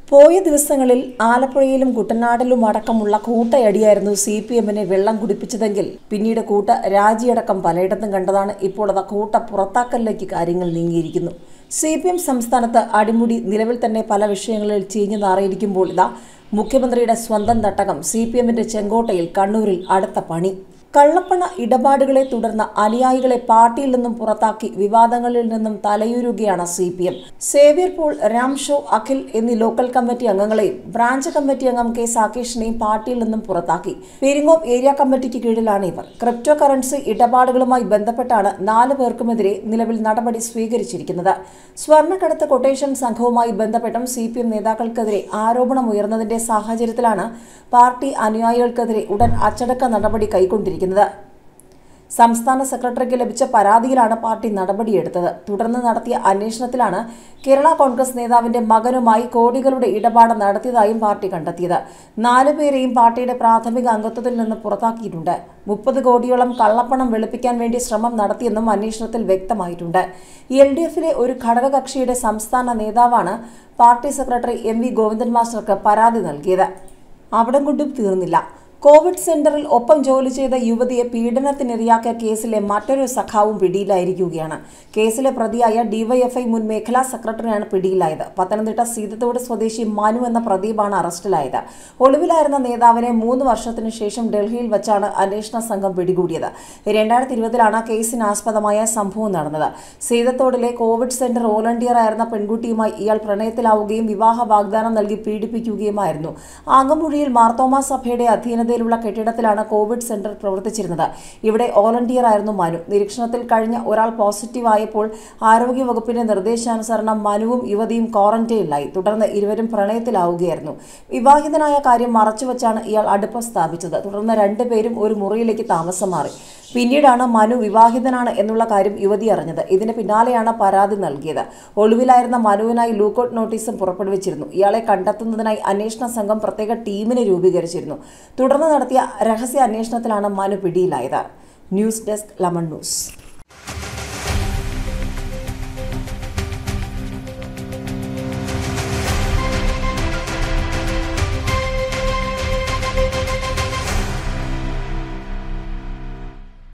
പോയ ദിവസങ്ങളിൽ ആലപ്പുഴയിലും കുട്ടനാടിലും അടക്കമുള്ള കൂട്ടയടിയായിരുന്നു സി പി എമ്മിനെ വെള്ളം കുടിപ്പിച്ചതെങ്കിൽ പിന്നീട് കൂട്ട രാജിയടക്കം പലയിടത്തും കണ്ടതാണ് ഇപ്പോൾ അത് കൂട്ട പുറത്താക്കലിലേക്ക് കാര്യങ്ങൾ നീങ്ങിയിരിക്കുന്നു സി പി എം സംസ്ഥാനത്ത് അടിമുടി നിലവിൽ തന്നെ പല വിഷയങ്ങളിൽ ചീഞ്ഞു നാറിയിരിക്കുമ്പോൾ ഇതാ മുഖ്യമന്ത്രിയുടെ സ്വന്തം തട്ടകം സി പി എമ്മിന്റെ ചെങ്കോട്ടയിൽ കണ്ണൂരിൽ അടുത്ത പണി കള്ളപ്പണ ഇടപാടുകളെ തുടർന്ന് അനുയായികളെ പാർട്ടിയിൽ നിന്നും പുറത്താക്കി വിവാദങ്ങളിൽ നിന്നും തലയൂരുകയാണ് C P M Xavier Paul Ram Sho Akhil എന്നീ ലോക്കൽ കമ്മിറ്റി അംഗങ്ങളെയും ബ്രാഞ്ച് കമ്മിറ്റി അംഗം കെ സാകേഷിനെയും പാർട്ടിയിൽ നിന്നും പുറത്താക്കി പെരിങ്ങോം ഏരിയ കമ്മിറ്റിക്ക് കീഴിലാണ് ഇവർ ക്രിപ്റ്റോ കറൻസി ഇടപാടുകളുമായി ബന്ധപ്പെട്ടാണ് നാല് പേർക്കുമെതിരെ നിലവിൽ നടപടി സ്വീകരിച്ചിരിക്കുന്നത് സ്വർണ്ണക്കടത്ത് കൊട്ടേഷൻ സംഘവുമായി ബന്ധപ്പെട്ടും സി പി എം നേതാക്കൾക്കെതിരെ ആരോപണം ഉയർന്നതിന്റെ സാഹചര്യത്തിലാണ് പാർട്ടി അനുയായികൾക്കെതിരെ ഉടൻ അച്ചടക്ക നടപടി കൈക്കൊണ്ടിരിക്കുന്നത് സംസ്ഥാന സെക്രട്ടറിക്ക് ലഭിച്ച പരാതിയിലാണ് പാർട്ടി നടപടിയെടുത്തത് തുടർന്ന് നടത്തിയ അന്വേഷണത്തിലാണ് കേരള കോൺഗ്രസ് നേതാവിന്റെ മകനുമായി കോടികളുടെ ഇടപാട് നടത്തിയതായും പാർട്ടി കണ്ടെത്തിയത് നാലുപേരെയും പാർട്ടിയുടെ പ്രാഥമിക അംഗത്വത്തിൽ നിന്ന് പുറത്താക്കിയിട്ടുണ്ട് മുപ്പത് കോടിയോളം കള്ളപ്പണം വെളുപ്പിക്കാൻ വേണ്ടി ശ്രമം നടത്തിയെന്നും അന്വേഷണത്തിൽ വ്യക്തമായിട്ടുണ്ട് എൽ ഡി എഫിലെ ഒരു ഘടകകക്ഷിയുടെ സംസ്ഥാന നേതാവാണ് party secretary M V Govindan മാസ്റ്റർക്ക് പരാതി നൽകിയത് അവിടം കൊണ്ടും തീർന്നില്ല കോവിഡ് സെന്ററിൽ ഒപ്പം ജോലി ചെയ്ത യുവതിയെ പീഡനത്തിനിരയാക്കിയ കേസിലെ മറ്റൊരു സഖാവും പിടിയിലായിരിക്കുകയാണ് കേസിലെ പ്രതിയായ ഡിവൈഎഫ്ഐ മുൻ മേഖലാ സെക്രട്ടറിയാണ് പിടിയിലായത് പത്തനംതിട്ട സീതത്തോട് സ്വദേശി മനു എന്ന പ്രദീപാണ് അറസ്റ്റിലായത് ഒളിവിലായിരുന്ന നേതാവിനെ മൂന്ന് വർഷത്തിനു ശേഷം ഡൽഹിയിൽ വച്ചാണ് അന്വേഷണ സംഘം പിടികൂടിയത് രണ്ടായിരത്തി ഇരുപതിലാണ് കേസിനാസ്പദമായ സംഭവം നടന്നത് സീതത്തോടിലെ കോവിഡ് സെന്റർ വോളണ്ടിയർ ആയിരുന്ന പെൺകുട്ടിയുമായി ഇയാൾ പ്രണയത്തിലാവുകയും വിവാഹ വാഗ്ദാനം നൽകി പീഡിപ്പിക്കുകയുമായിരുന്നു ആങ്ങമ്പുഴിയിൽ മാർത്തോമ സഭയുടെ അധീനതയിലുള്ള കെട്ടിടത്തിലാണ് കോവിഡ് സെന്റർ പ്രവർത്തിച്ചിരുന്നത് ഇവിടെ വോളണ്ടിയർ ആയിരുന്നു മനു നിരീക്ഷണത്തിൽ കഴിഞ്ഞ ഒരാൾ പോസിറ്റീവ് ആയപ്പോൾ ആരോഗ്യവകുപ്പിന്റെ നിർദ്ദേശാനുസരണം മനുവും യുവതിയും ക്വാറന്റൈനിലായി തുടർന്ന് ഇരുവരും പ്രണയത്തിലാവുകയായിരുന്നു വിവാഹിതനായ കാര്യം മറച്ചുവെച്ചാണ് ഇയാൾ അടുപ്പം സ്ഥാപിച്ചത് തുടർന്ന് രണ്ടുപേരും ഒരു മുറിയിലേക്ക് താമസം മാറി പിന്നീടാണ് മനു വിവാഹിതനാണ് എന്നുള്ള കാര്യം യുവതി അറിഞ്ഞത് ഇതിന് പിന്നാലെയാണ് പരാതി നൽകിയത് ഒളിവിലായിരുന്ന മനുവിനായി ലൂക്കൌട്ട് നോട്ടീസും പുറപ്പെടുവിച്ചിരുന്നു ഇയാളെ കണ്ടെത്തുന്നതിനായി അന്വേഷണ സംഘം പ്രത്യേക ടീമിനെ രൂപീകരിച്ചിരുന്നു തുടർന്ന് നടത്തിയ രഹസ്യ അന്വേഷണത്തിലാണ് മനു പിടിയിലായത് ന്യൂസ് ഡെസ്ക് ലമൺ ന്യൂസ്